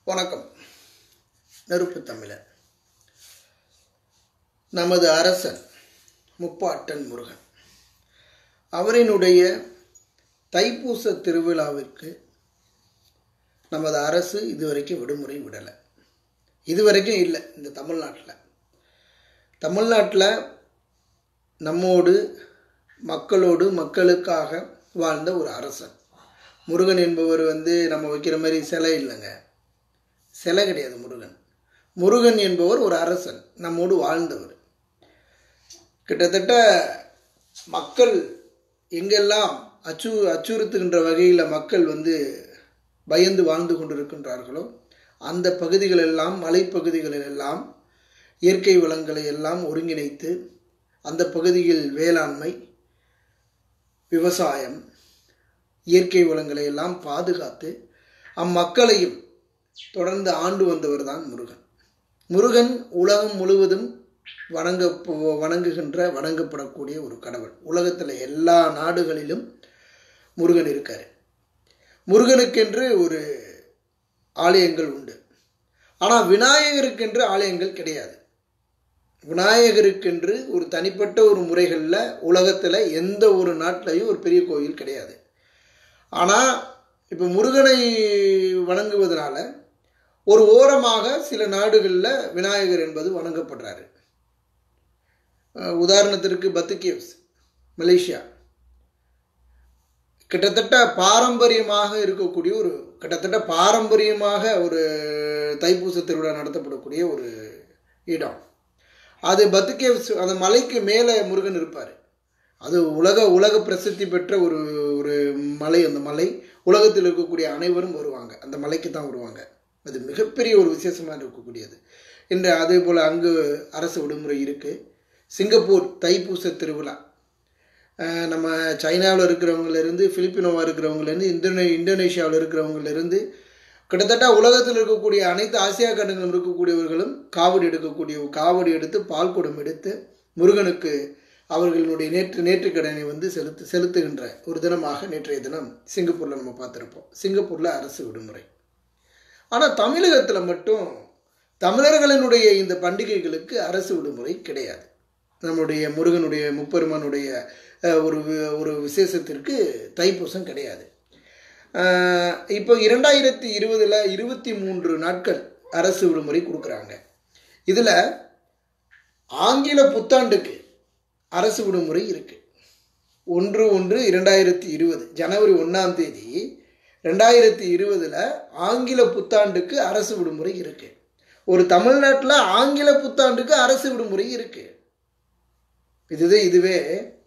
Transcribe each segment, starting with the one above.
வணக்கம் நெருப்பு தமிழர் நமது அரசன் முப்பாட்டன் முருகன் அவரினுடைய தைப்பூச திருவிழாவிற்கு நமது அரசு இதுவரைக்கும் விடுமுறை விடலை இதுவரைக்கும் இல்லை இந்த தமிழ்நாட்டில் தமிழ்நாட்டில் நம்மோடு மக்களோடு மக்களுக்காக வாழ்ந்த ஒரு அரசன் முருகன் என்பவர் வந்து நம்ம வைக்கிற மாதிரி சிலை இல்லைங்க சிலை கிடையாது முருகன் முருகன் என்பவர் ஒரு அரசன் நம்மோடு வாழ்ந்தவர் கிட்டத்தட்ட மக்கள் எங்கெல்லாம் அச்சு அச்சுறுத்துகின்ற வகையில் மக்கள் வந்து பயந்து வாழ்ந்து கொண்டிருக்கின்றார்களோ அந்த பகுதிகளெல்லாம் மலைப்பகுதிகளிலெல்லாம் இயற்கை வளங்களை எல்லாம் ஒருங்கிணைத்து அந்த பகுதியில் வேளாண்மை விவசாயம் இயற்கை வளங்களை எல்லாம் பாதுகாத்து அம்மக்களையும் தொடர்ந்து ஆண்டு வந்தவர் தான் முருகன் முருகன் உலகம் முழுவதும் வணங்க வணங்குகின்ற வணங்கப்படக்கூடிய ஒரு கடவுள் உலகத்தில் எல்லா நாடுகளிலும் முருகன் இருக்கார் முருகனுக்கென்று ஒரு ஆலயங்கள் உண்டு ஆனால் விநாயகருக்கென்று ஆலயங்கள் கிடையாது விநாயகருக்கென்று ஒரு தனிப்பட்ட ஒரு முறைகளில் உலகத்தில் எந்த ஒரு நாட்டிலையும் ஒரு பெரிய கோயில் கிடையாது ஆனால் இப்போ முருகனை வணங்குவதனால ஒரு ஓரமாக சில நாடுகளில் விநாயகர் என்பது வணங்கப்படுறாரு உதாரணத்திற்கு பத்து கேவ்ஸ் மலேசியா கிட்டத்தட்ட பாரம்பரியமாக இருக்கக்கூடிய ஒரு கிட்டத்தட்ட பாரம்பரியமாக ஒரு தைப்பூச திருவிழா நடத்தப்படக்கூடிய ஒரு இடம் அது பத்து கேவ்ஸ் அந்த மலைக்கு மேலே முருகன் இருப்பார் அது உலக உலக பிரசித்தி பெற்ற ஒரு ஒரு மலை அந்த மலை உலகத்தில் இருக்கக்கூடிய அனைவரும் வருவாங்க அந்த மலைக்கு தான் வருவாங்க அது மிகப்பெரிய ஒரு விசேஷமாக இருக்கக்கூடியது இன்று அதே போல் அங்கு அரசு விடுமுறை இருக்குது சிங்கப்பூர் தைப்பூச திருவிழா நம்ம சைனாவில் இருக்கிறவங்கலேருந்து பிலிப்பினோவாக இருக்கிறவங்கலேருந்து இந்தோனே இந்தோனேஷியாவில் இருக்கிறவங்கலேருந்து கிட்டத்தட்ட உலகத்தில் இருக்கக்கூடிய அனைத்து ஆசியா கண்டங்களும் இருக்கக்கூடியவர்களும் காவடி எடுக்கக்கூடிய காவடி எடுத்து பால் குடம் எடுத்து முருகனுக்கு அவர்களுடைய நேற்று நேற்று கடனை வந்து செலுத்து செலுத்துகின்ற ஒரு தினமாக நேற்றைய தினம் சிங்கப்பூரில் நம்ம பார்த்துருப்போம் சிங்கப்பூரில் அரசு விடுமுறை ஆனால் தமிழகத்தில் மட்டும் தமிழர்களினுடைய இந்த பண்டிகைகளுக்கு அரசு விடுமுறை கிடையாது நம்முடைய முருகனுடைய முப்பெருமானுடைய ஒரு ஒரு விசேஷத்திற்கு தைப்பூசம் கிடையாது இப்போ இரண்டாயிரத்தி இருபதில் இருபத்தி மூன்று நாட்கள் அரசு விடுமுறை கொடுக்குறாங்க இதில் ஆங்கில புத்தாண்டுக்கு அரசு விடுமுறை இருக்குது ஒன்று ஒன்று இரண்டாயிரத்தி இருபது ஜனவரி ஒன்றாம் தேதி ரெண்டாயிரத்தி இருபதில் ஆங்கில புத்தாண்டுக்கு அரசு விடுமுறை இருக்குது ஒரு தமிழ்நாட்டில் ஆங்கில புத்தாண்டுக்கு அரசு விடுமுறை இருக்குது இதுவே இதுவே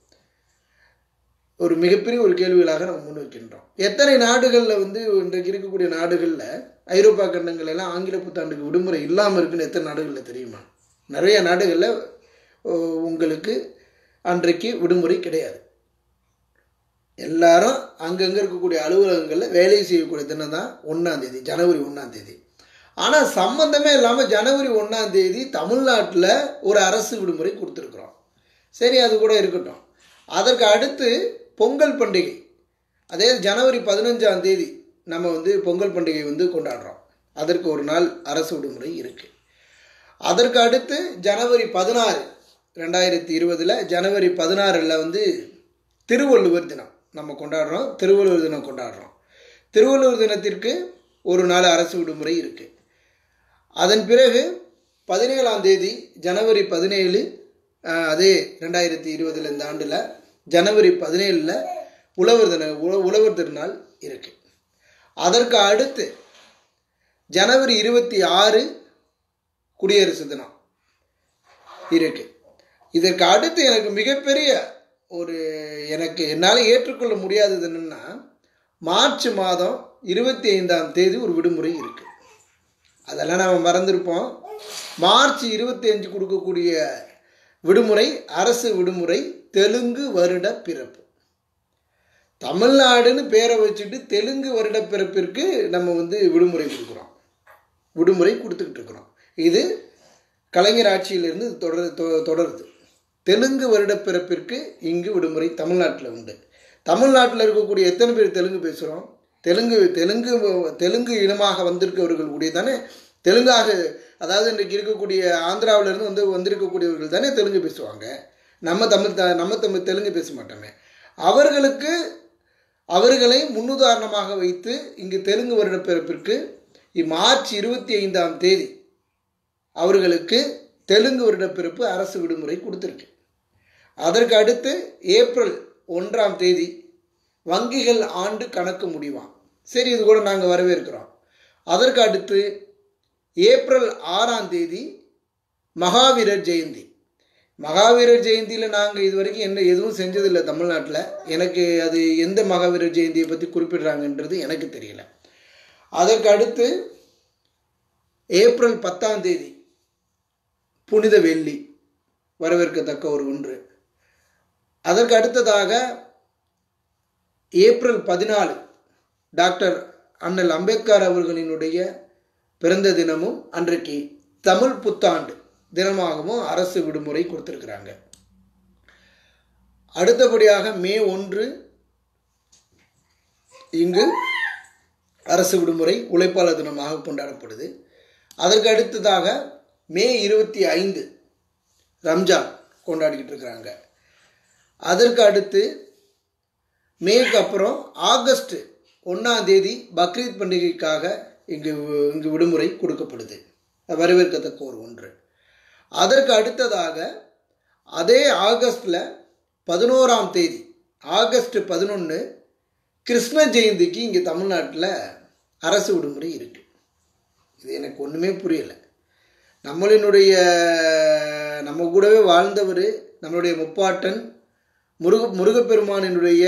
ஒரு மிகப்பெரிய ஒரு கேள்விகளாக நம்ம முன்வைக்கின்றோம் எத்தனை நாடுகளில் வந்து இன்றைக்கு இருக்கக்கூடிய நாடுகளில் ஐரோப்பா கண்டங்கள் எல்லாம் ஆங்கில புத்தாண்டுக்கு விடுமுறை இல்லாமல் இருக்குன்னு எத்தனை நாடுகளில் தெரியுமா நிறைய நாடுகளில் உங்களுக்கு அன்றைக்கு விடுமுறை கிடையாது எல்லாரும் அங்கங்கே இருக்கக்கூடிய அலுவலகங்களில் வேலை செய்யக்கூடிய தினம் தான் ஒன்றாந்தேதி ஜனவரி ஒன்றாந்தேதி ஆனால் சம்மந்தமே இல்லாமல் ஜனவரி ஒன்றாந்தேதி தமிழ்நாட்டில் ஒரு அரசு விடுமுறை கொடுத்துருக்குறோம் சரி அது கூட இருக்கட்டும் அதற்கு அடுத்து பொங்கல் பண்டிகை அதே ஜனவரி பதினஞ்சாம் தேதி நம்ம வந்து பொங்கல் பண்டிகை வந்து கொண்டாடுறோம் அதற்கு ஒரு நாள் அரசு விடுமுறை இருக்குது அதற்கு அடுத்து ஜனவரி பதினாறு ரெண்டாயிரத்தி இருபதில் ஜனவரி பதினாறில் வந்து திருவள்ளுவர் தினம் நம்ம கொண்டாடுறோம் திருவள்ளுவர் தினம் கொண்டாடுறோம் திருவள்ளுவர் தினத்திற்கு ஒரு நாள் அரசு விடுமுறை இருக்குது அதன் பிறகு பதினேழாம் தேதி ஜனவரி பதினேழு அதே ரெண்டாயிரத்தி இருபதில் இந்த ஆண்டில் ஜனவரி பதினேழில் உழவர் தின உழவர் திருநாள் இருக்குது அதற்கு அடுத்து ஜனவரி இருபத்தி ஆறு குடியரசு தினம் இருக்கு இதற்கு அடுத்து எனக்கு மிகப்பெரிய ஒரு எனக்கு என்னால் ஏற்றுக்கொள்ள முடியாதது என்னென்னா மார்ச் மாதம் இருபத்தி ஐந்தாம் தேதி ஒரு விடுமுறை இருக்குது அதெல்லாம் நாம் மறந்துருப்போம் மார்ச் இருபத்தி அஞ்சு கொடுக்கக்கூடிய விடுமுறை அரசு விடுமுறை தெலுங்கு வருட பிறப்பு தமிழ்நாடுன்னு பேரை வச்சுட்டு தெலுங்கு வருட பிறப்பிற்கு நம்ம வந்து விடுமுறை கொடுக்குறோம் விடுமுறை கொடுத்துக்கிட்டு இருக்கிறோம் இது கலைஞர் ஆட்சியிலிருந்து தொடர் தொடருது தெலுங்கு வருட பிறப்பிற்கு இங்கு விடுமுறை தமிழ்நாட்டில் உண்டு தமிழ்நாட்டில் இருக்கக்கூடிய எத்தனை பேர் தெலுங்கு பேசுகிறோம் தெலுங்கு தெலுங்கு தெலுங்கு இனமாக வந்திருக்கவர்கள் கூடிய தானே தெலுங்காக அதாவது இன்றைக்கு இருக்கக்கூடிய ஆந்திராவிலேருந்து வந்து வந்திருக்கக்கூடியவர்கள் தானே தெலுங்கு பேசுவாங்க நம்ம தமிழ் த நம்ம தமிழ் தெலுங்கு பேச மாட்டோமே அவர்களுக்கு அவர்களை முன்னுதாரணமாக வைத்து இங்கு தெலுங்கு வருட பிறப்பிற்கு மார்ச் இருபத்தி ஐந்தாம் தேதி அவர்களுக்கு தெலுங்கு வருட பிறப்பு அரசு விடுமுறை கொடுத்துருக்கு அதற்கு அடுத்து ஏப்ரல் ஒன்றாம் தேதி வங்கிகள் ஆண்டு கணக்கு முடிவாம் சரி இது கூட நாங்கள் வரவேற்கிறோம் அதற்கு அடுத்து ஏப்ரல் ஆறாம் தேதி மகாவீரர் ஜெயந்தி மகாவீரர் ஜெயந்தியில் நாங்கள் இது வரைக்கும் என்ன எதுவும் செஞ்சதில்லை தமிழ்நாட்டில் எனக்கு அது எந்த மகாவீரர் ஜெயந்தியை பற்றி குறிப்பிடுறாங்கன்றது எனக்கு தெரியல அதற்கு அடுத்து ஏப்ரல் பத்தாம் தேதி புனித வெள்ளி வரவேற்கத்தக்க ஒரு ஒன்று அதற்கு அடுத்ததாக ஏப்ரல் பதினாலு டாக்டர் அண்ணல் அம்பேத்கர் அவர்களினுடைய பிறந்த தினமும் அன்றைக்கு தமிழ் புத்தாண்டு தினமாகவும் அரசு விடுமுறை கொடுத்துருக்குறாங்க அடுத்தபடியாக மே ஒன்று இங்கு அரசு விடுமுறை உழைப்பாளர் தினமாக கொண்டாடப்படுது அதற்கு அடுத்ததாக மே இருபத்தி ஐந்து ரம்ஜான் கொண்டாடிக்கிட்டு இருக்கிறாங்க அதற்கு அடுத்து மேக்கு அப்புறம் ஆகஸ்ட் ஒன்றாம் தேதி பக்ரீத் பண்டிகைக்காக இங்கு இங்கு விடுமுறை கொடுக்கப்படுது வரவேற்கத்தக்க ஒரு ஒன்று அதற்கு அடுத்ததாக அதே ஆகஸ்டில் பதினோராம் தேதி ஆகஸ்ட் பதினொன்று கிருஷ்ண ஜெயந்திக்கு இங்கே தமிழ்நாட்டில் அரசு விடுமுறை இருக்குது இது எனக்கு ஒன்றுமே புரியலை நம்மளினுடைய நம்ம கூடவே வாழ்ந்தவர் நம்மளுடைய முப்பாட்டன் முருக முருகப்பெருமானினுடைய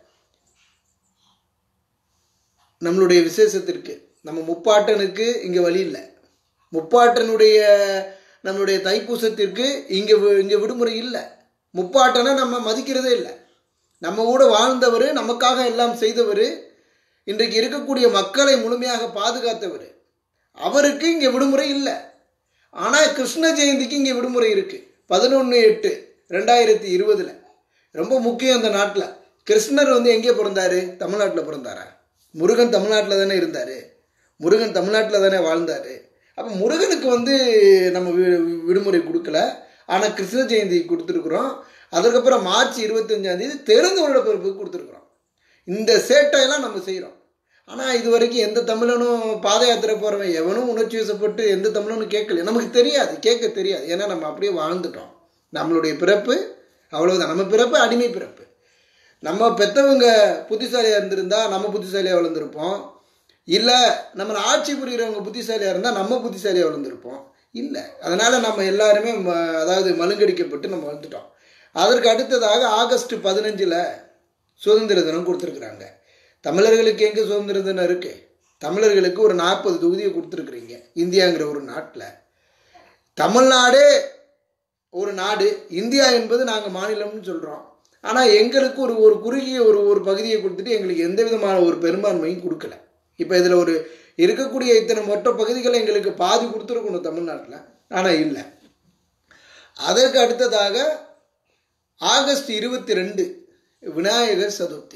நம்மளுடைய விசேஷத்திற்கு நம்ம முப்பாட்டனுக்கு இங்கே வழி இல்லை முப்பாட்டனுடைய நம்மளுடைய தைப்பூசத்திற்கு இங்கே இங்கே விடுமுறை இல்லை முப்பாட்டனை நம்ம மதிக்கிறதே இல்லை நம்ம கூட வாழ்ந்தவர் நமக்காக எல்லாம் செய்தவர் இன்றைக்கு இருக்கக்கூடிய மக்களை முழுமையாக பாதுகாத்தவர் அவருக்கு இங்கே விடுமுறை இல்லை ஆனால் கிருஷ்ண ஜெயந்திக்கு இங்கே விடுமுறை இருக்குது பதினொன்று எட்டு ரெண்டாயிரத்தி இருபதில் ரொம்ப முக்கியம் அந்த நாட்டில் கிருஷ்ணர் வந்து எங்கே பிறந்தாரு தமிழ்நாட்டில் பிறந்தாரா முருகன் தமிழ்நாட்டில் தானே இருந்தார் முருகன் தமிழ்நாட்டில் தானே வாழ்ந்தார் அப்போ முருகனுக்கு வந்து நம்ம விடுமுறை கொடுக்கல ஆனால் கிருஷ்ண ஜெயந்தி கொடுத்துருக்குறோம் அதுக்கப்புறம் மார்ச் இருபத்தஞ்சாந்தேதி தெலுங்கு வருட பிறப்புக்கு கொடுத்துருக்குறோம் இந்த சேட்டையெல்லாம் நம்ம செய்கிறோம் ஆனால் இது வரைக்கும் எந்த தமிழனும் பாத யாத்திரை போகிறவன் எவனும் உணர்ச்சி வசப்பட்டு எந்த தமிழனும் கேட்கல நமக்கு தெரியாது கேட்க தெரியாது ஏன்னா நம்ம அப்படியே வாழ்ந்துட்டோம் நம்மளுடைய பிறப்பு அவ்வளவுதான் நம்ம பிறப்பு அடிமை பிறப்பு நம்ம பெற்றவங்க புத்திசாலியாக இருந்திருந்தா நம்ம புத்திசாலியாக வளர்ந்துருப்போம் இல்லை நம்ம ஆட்சி புரிகிறவங்க புத்திசாலியாக இருந்தால் நம்ம புத்திசாலியாக வளர்ந்துருப்போம் இல்லை அதனால் நம்ம எல்லாருமே ம அதாவது மலுங்கடிக்கப்பட்டு நம்ம வந்துட்டோம் அதற்கு அடுத்ததாக ஆகஸ்ட் பதினஞ்சில் சுதந்திர தினம் கொடுத்துருக்குறாங்க தமிழர்களுக்கு எங்கே சுதந்திர தினம் இருக்குது தமிழர்களுக்கு ஒரு நாற்பது தொகுதியை கொடுத்துருக்குறீங்க இந்தியாங்கிற ஒரு நாட்டில் தமிழ்நாடே ஒரு நாடு இந்தியா என்பது நாங்கள் மாநிலம்னு சொல்கிறோம் ஆனால் எங்களுக்கு ஒரு ஒரு குறுகிய ஒரு ஒரு பகுதியை கொடுத்துட்டு எங்களுக்கு எந்த விதமான ஒரு பெரும்பான்மையும் கொடுக்கல இப்போ இதில் ஒரு இருக்கக்கூடிய இத்தனை மொத்த பகுதிகளை எங்களுக்கு பாதி கொடுத்துருக்கணும் தமிழ்நாட்டில் ஆனால் இல்லை அதற்கு அடுத்ததாக ஆகஸ்ட் இருபத்தி ரெண்டு விநாயகர் சதுர்த்தி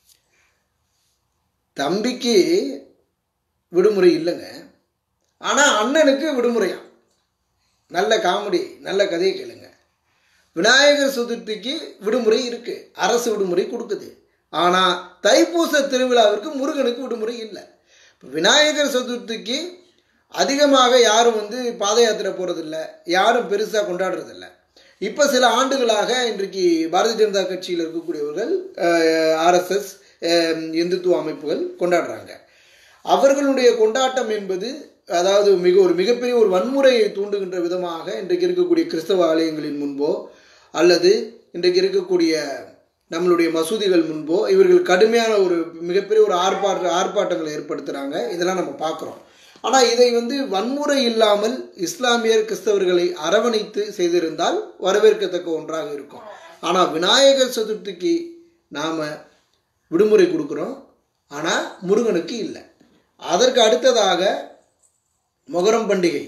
தம்பிக்கு விடுமுறை இல்லைங்க ஆனால் அண்ணனுக்கு விடுமுறையா நல்ல காமெடி நல்ல கதையை கேளுங்க விநாயகர் சதுர்த்திக்கு விடுமுறை இருக்கு அரசு விடுமுறை கொடுக்குது ஆனால் தைப்பூச திருவிழாவிற்கு முருகனுக்கு விடுமுறை இல்லை விநாயகர் சதுர்த்திக்கு அதிகமாக யாரும் வந்து பாத யாத்திரை போகிறதில்ல யாரும் பெருசாக கொண்டாடுறதில்ல இப்போ சில ஆண்டுகளாக இன்றைக்கு பாரதிய ஜனதா கட்சியில் இருக்கக்கூடியவர்கள் ஆர்எஸ்எஸ் இந்துத்துவ அமைப்புகள் கொண்டாடுறாங்க அவர்களுடைய கொண்டாட்டம் என்பது அதாவது மிக ஒரு மிகப்பெரிய ஒரு வன்முறையை தூண்டுகின்ற விதமாக இன்றைக்கு இருக்கக்கூடிய கிறிஸ்தவ ஆலயங்களின் முன்போ அல்லது இன்றைக்கு இருக்கக்கூடிய நம்மளுடைய மசூதிகள் முன்போ இவர்கள் கடுமையான ஒரு மிகப்பெரிய ஒரு ஆர்ப்பாட்ட ஆர்ப்பாட்டங்களை ஏற்படுத்துகிறாங்க இதெல்லாம் நம்ம பார்க்குறோம் ஆனால் இதை வந்து வன்முறை இல்லாமல் இஸ்லாமியர் கிறிஸ்தவர்களை அரவணைத்து செய்திருந்தால் வரவேற்கத்தக்க ஒன்றாக இருக்கும் ஆனால் விநாயகர் சதுர்த்திக்கு நாம் விடுமுறை கொடுக்குறோம் ஆனால் முருகனுக்கு இல்லை அதற்கு அடுத்ததாக மொகரம் பண்டிகை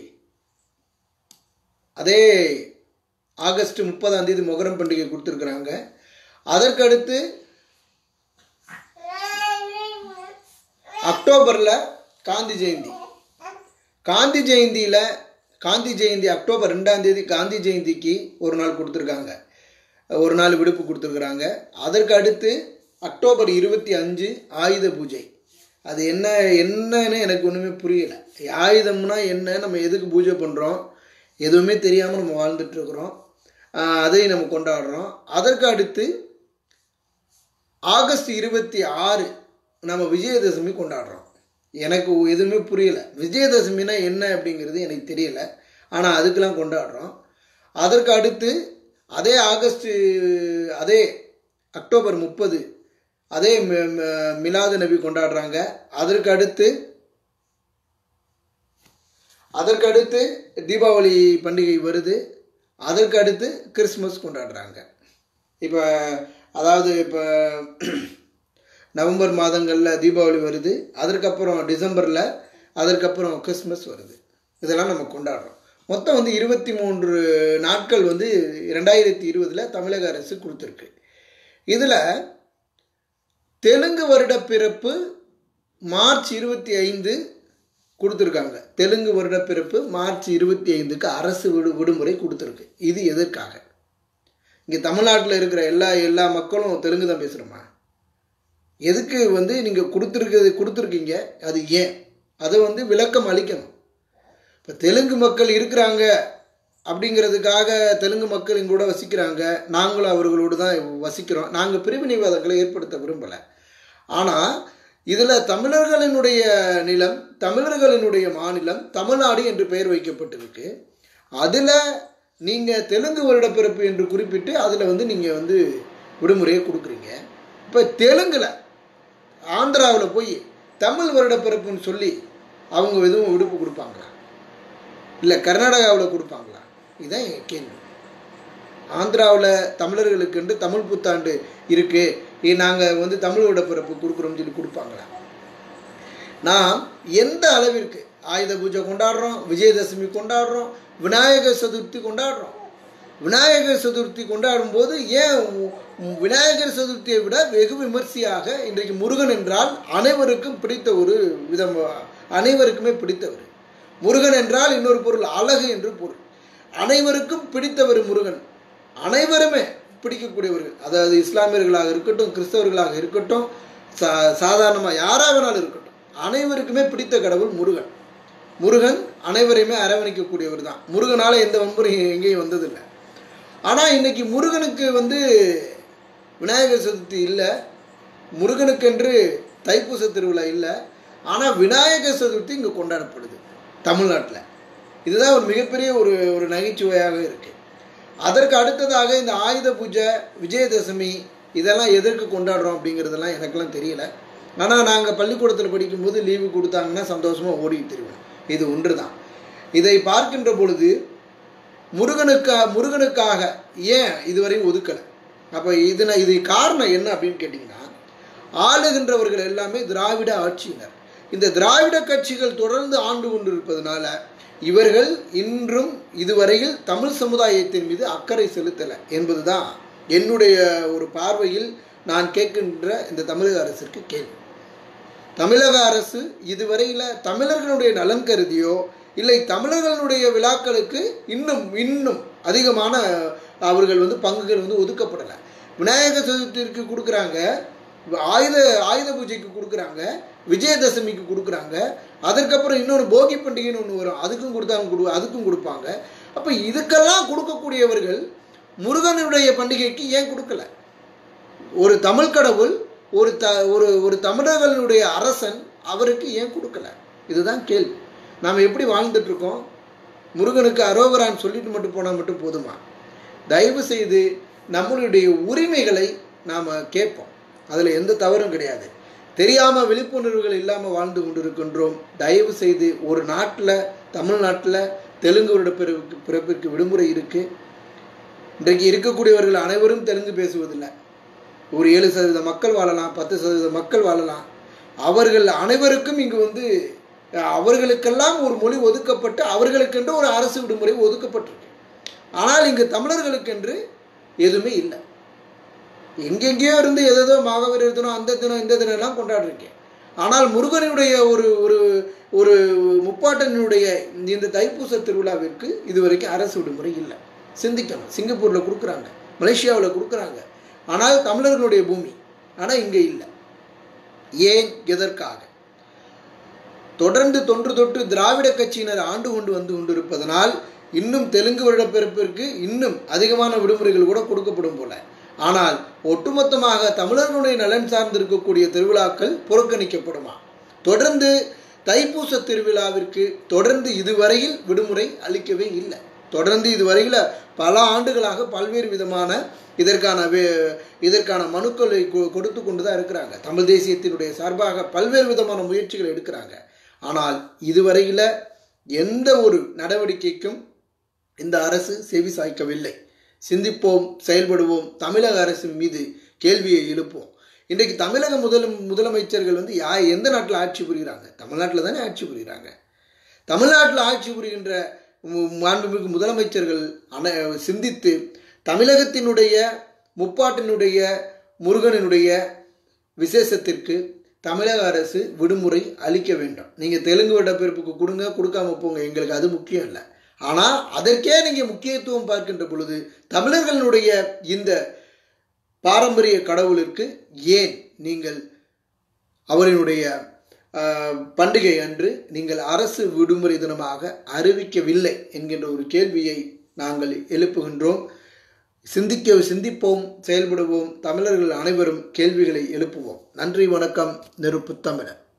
அதே ஆகஸ்ட் முப்பதாம் தேதி மொகரம் பண்டிகை கொடுத்துருக்குறாங்க அதற்கடுத்து அக்டோபரில் காந்தி ஜெயந்தி காந்தி ஜெயந்தியில் காந்தி ஜெயந்தி அக்டோபர் ரெண்டாம் தேதி காந்தி ஜெயந்திக்கு ஒரு நாள் கொடுத்துருக்காங்க ஒரு நாள் விடுப்பு கொடுத்துருக்குறாங்க அதற்கு அடுத்து அக்டோபர் இருபத்தி அஞ்சு ஆயுத பூஜை அது என்ன என்னன்னு எனக்கு ஒன்றுமே புரியல ஆயுதம்னா என்ன நம்ம எதுக்கு பூஜை பண்ணுறோம் எதுவுமே தெரியாமல் நம்ம வாழ்ந்துட்டுருக்குறோம் அதையும் நம்ம கொண்டாடுறோம் அதற்கு அடுத்து ஆகஸ்ட் இருபத்தி ஆறு நம்ம விஜயதசமி கொண்டாடுறோம் எனக்கு எதுவுமே புரியல விஜயதசமினா என்ன அப்படிங்கிறது எனக்கு தெரியல ஆனால் அதுக்கெல்லாம் கொண்டாடுறோம் அதற்கு அடுத்து அதே ஆகஸ்ட் அதே அக்டோபர் முப்பது அதே மி- மி- மிலாது நபி கொண்டாடுறாங்க அதற்கு அடுத்து அதற்கு அடுத்து தீபாவளி பண்டிகை வருது அதற்கு அடுத்து கிறிஸ்மஸ் கொண்டாடுறாங்க இப்போ அதாவது இப்போ நவம்பர் மாதங்களில் தீபாவளி வருது அதற்கப்புறம் டிசம்பரில் அதற்கப்புறம் கிறிஸ்மஸ் வருது இதெல்லாம் நம்ம கொண்டாடுறோம் மொத்தம் வந்து இருபத்தி மூன்று நாட்கள் வந்து ரெண்டாயிரத்தி இருபதில் தமிழக அரசு கொடுத்துருக்கு இதில் தெலுங்கு வருட பிறப்பு மார்ச் இருபத்தி ஐந்து கொடுத்துருக்காங்க தெலுங்கு வருட பிறப்பு மார்ச் இருபத்தி ஐந்துக்கு அரசு விடு விடுமுறை கொடுத்துருக்கு இது எதற்காக இங்கே தமிழ்நாட்டில் இருக்கிற எல்லா எல்லா மக்களும் தெலுங்கு தான் பேசுகிறோமா எதுக்கு வந்து நீங்கள் கொடுத்துருக்கிறது கொடுத்துருக்கீங்க அது ஏன் அதை வந்து விளக்கம் அளிக்கணும் இப்போ தெலுங்கு மக்கள் இருக்கிறாங்க அப்படிங்கிறதுக்காக தெலுங்கு மக்கள் எங்களோட வசிக்கிறாங்க நாங்களும் அவர்களோடு தான் வசிக்கிறோம் நாங்கள் பிரிவினைவாதங்களை ஏற்படுத்த விரும்பலை ஆனால் இதில் தமிழர்களினுடைய நிலம் தமிழர்களினுடைய மாநிலம் தமிழ்நாடு என்று பெயர் வைக்கப்பட்டிருக்கு அதில் நீங்கள் தெலுங்கு வருடப்பிறப்பு என்று குறிப்பிட்டு அதில் வந்து நீங்கள் வந்து விடுமுறையை கொடுக்குறீங்க இப்போ தெலுங்கில் ஆந்திராவில் போய் தமிழ் வருடப்பிறப்புன்னு சொல்லி அவங்க எதுவும் விடுப்பு கொடுப்பாங்களா இல்லை கர்நாடகாவில் கொடுப்பாங்களா இதுதான் என் கேள்வி ஆந்திராவில் தமிழர்களுக்கு தமிழ் புத்தாண்டு இருக்குது நாங்கள் வந்து தமிழோட பிறப்பு கொடுக்குறோம்னு சொல்லி கொடுப்பாங்களா நாம் எந்த அளவிற்கு ஆயுத பூஜை கொண்டாடுறோம் விஜயதசமி கொண்டாடுறோம் விநாயகர் சதுர்த்தி கொண்டாடுறோம் விநாயகர் சதுர்த்தி கொண்டாடும் போது ஏன் உ- உ- விநாயகர் சதுர்த்தியை விட வெகு விமர்சையாக இன்றைக்கு முருகன் என்றால் அனைவருக்கும் பிடித்த ஒரு விதம் அனைவருக்குமே பிடித்தவர் முருகன் என்றால் இன்னொரு பொருள் அழகு என்று பொருள் அனைவருக்கும் பிடித்தவர் முருகன் அனைவருமே பிடிக்கக்கூடியவர்கள் அதாவது இஸ்லாமியர்களாக இருக்கட்டும் கிறிஸ்தவர்களாக இருக்கட்டும் சா சாதாரணமாக யாராக வேணாலும் இருக்கட்டும் அனைவருக்குமே பிடித்த கடவுள் முருகன் முருகன் அனைவரையுமே அரவணைக்கக்கூடியவர் தான் முருகனால் எந்த வன்முறையும் எங்கேயும் வந்ததில்லை ஆனால் இன்னைக்கு முருகனுக்கு வந்து விநாயகர் சதுர்த்தி இல்லை முருகனுக்கென்று தைப்பூச திருவிழா இல்லை ஆனால் விநாயகர் சதுர்த்தி இங்கே கொண்டாடப்படுது தமிழ்நாட்டில் இதுதான் ஒரு மிகப்பெரிய ஒரு ஒரு நகைச்சுவையாக இருக்குது அதற்கு அடுத்ததாக இந்த ஆயுத பூஜை விஜயதசமி இதெல்லாம் எதற்கு கொண்டாடுறோம் அப்படிங்கிறதெல்லாம் எனக்கெல்லாம் தெரியல ஆனால் நாங்கள் பள்ளிக்கூடத்தில் படிக்கும்போது லீவு கொடுத்தாங்கன்னா சந்தோஷமாக ஓடி திருவேன் இது ஒன்று தான் இதை பார்க்கின்ற பொழுது முருகனுக்கா முருகனுக்காக ஏன் இதுவரை ஒதுக்கலை அப்போ இதுன இது காரணம் என்ன அப்படின்னு கேட்டிங்கன்னா ஆளுகின்றவர்கள் எல்லாமே திராவிட ஆட்சியினர் இந்த திராவிட கட்சிகள் தொடர்ந்து ஆண்டு கொண்டிருப்பதனால இவர்கள் இன்றும் இதுவரையில் தமிழ் சமுதாயத்தின் மீது அக்கறை செலுத்தலை என்பதுதான் என்னுடைய ஒரு பார்வையில் நான் கேட்கின்ற இந்த தமிழக அரசிற்கு கேள்வி தமிழக அரசு இதுவரையில் தமிழர்களுடைய நலன் கருதியோ இல்லை தமிழர்களுடைய விழாக்களுக்கு இன்னும் இன்னும் அதிகமான அவர்கள் வந்து பங்குகள் வந்து ஒதுக்கப்படலை விநாயகர் சதுர்த்திக்கு கொடுக்குறாங்க ஆயுத ஆயுத பூஜைக்கு கொடுக்குறாங்க விஜயதசமிக்கு கொடுக்குறாங்க அதற்கப்புறம் இன்னொரு போகி பண்டிகைன்னு ஒன்று வரும் அதுக்கும் கொடுத்தாங்க கொடு அதுக்கும் கொடுப்பாங்க அப்போ இதுக்கெல்லாம் கொடுக்கக்கூடியவர்கள் முருகனுடைய பண்டிகைக்கு ஏன் கொடுக்கல ஒரு தமிழ் கடவுள் ஒரு த ஒரு ஒரு தமிழர்களுடைய அரசன் அவருக்கு ஏன் கொடுக்கல இதுதான் கேள்வி நாம் எப்படி வாழ்ந்துட்டு இருக்கோம் முருகனுக்கு அரோகரான்னு சொல்லிட்டு மட்டும் போனால் மட்டும் போதுமா தயவு செய்து நம்மளுடைய உரிமைகளை நாம் கேட்போம் அதில் எந்த தவறும் கிடையாது தெரியாமல் விழிப்புணர்வுகள் இல்லாமல் வாழ்ந்து கொண்டிருக்கின்றோம் தயவு செய்து ஒரு நாட்டில் தமிழ்நாட்டில் தெலுங்கு வருட பிறப்புக்கு பிறப்பிற்கு விடுமுறை இருக்குது இன்றைக்கு இருக்கக்கூடியவர்கள் அனைவரும் தெலுங்கு பேசுவதில்லை ஒரு ஏழு சதவீத மக்கள் வாழலாம் பத்து சதவீத மக்கள் வாழலாம் அவர்கள் அனைவருக்கும் இங்கு வந்து அஹ், அவர்களுக்கெல்லாம் ஒரு மொழி ஒதுக்கப்பட்டு அவர்களுக்கென்று ஒரு அரசு விடுமுறை ஒதுக்கப்பட்டிருக்கு ஆனால் இங்கு தமிழர்களுக்கென்று எதுவுமே இல்லை எங்கெங்கேயோ இருந்து எதோ மகவீரர் தினம் அந்த தினம் இந்த தினம் எல்லாம் கொண்டாடுறீங்க ஆனால் முருகனுடைய ஒரு ஒரு ஒரு முப்பாட்டனுடைய இந்த தைப்பூச திருவிழாவிற்கு இதுவரைக்கும் அரசு விடுமுறை இல்லை சிந்திக்கணும் சிங்கப்பூரில் கொடுக்குறாங்க மலேசியாவில் கொடுக்குறாங்க ஆனால் தமிழர்களுடைய பூமி ஆனால் இங்கே இல்லை ஏன் எதற்காக தொடர்ந்து தொன்று தொட்டு திராவிட கட்சியினர் ஆண்டு கொண்டு வந்து கொண்டிருப்பதனால் இன்னும் தெலுங்கு வருடப்பிறப்பிற்கு இன்னும் அதிகமான விடுமுறைகள் கூட கொடுக்கப்படும் போல ஆனால் ஒட்டுமொத்தமாக தமிழர்களுடைய நலன் சார்ந்திருக்கக்கூடிய திருவிழாக்கள் புறக்கணிக்கப்படுமா தொடர்ந்து தைப்பூச திருவிழாவிற்கு தொடர்ந்து இதுவரையில் விடுமுறை அளிக்கவே இல்லை தொடர்ந்து இதுவரையில் பல ஆண்டுகளாக பல்வேறு விதமான இதற்கான வே- இதற்கான மனுக்களை கொ- கொடுத்து கொண்டு தான் இருக்கிறாங்க தமிழ் தேசியத்தினுடைய சார்பாக பல்வேறு விதமான முயற்சிகளை எடுக்கிறாங்க ஆனால் இதுவரையில் எந்த ஒரு நடவடிக்கைக்கும் இந்த அரசு செவி சாய்க்கவில்லை சிந்திப்போம் செயல்படுவோம் தமிழக அரசின் மீது கேள்வியை எழுப்போம் இன்றைக்கு தமிழக முதல் முதலமைச்சர்கள் வந்து யா எந்த நாட்டில் ஆட்சி புரிகிறாங்க தமிழ்நாட்டில் தானே ஆட்சி புரிகிறாங்க தமிழ்நாட்டில் ஆட்சி புரிகின்ற மு- மாண்புமிகு முதலமைச்சர்கள் அன சிந்தித்து தமிழகத்தினுடைய முப்பாட்டினுடைய முருகனினுடைய விசேஷத்திற்கு தமிழக அரசு விடுமுறை அளிக்க வேண்டும் நீங்கள் தெலுங்கு விடப்பிறப்புக்கு கொடுங்க கொடுக்காம போங்க எங்களுக்கு அது முக்கியம் இல்லை ஆனால் அதற்கே நீங்கள் முக்கியத்துவம் பார்க்கின்ற பொழுது தமிழர்களுடைய இந்த பாரம்பரிய கடவுளிற்கு ஏன் நீங்கள் அவரினுடைய ஆஹ், பண்டிகை அன்று நீங்கள் அரசு விடுமுறை தினமாக அறிவிக்கவில்லை என்கின்ற ஒரு கேள்வியை நாங்கள் எழுப்புகின்றோம் சிந்திக்க சிந்திப்போம் செயல்படுவோம் தமிழர்கள் அனைவரும் கேள்விகளை எழுப்புவோம் நன்றி வணக்கம் நெருப்பு தமிழர்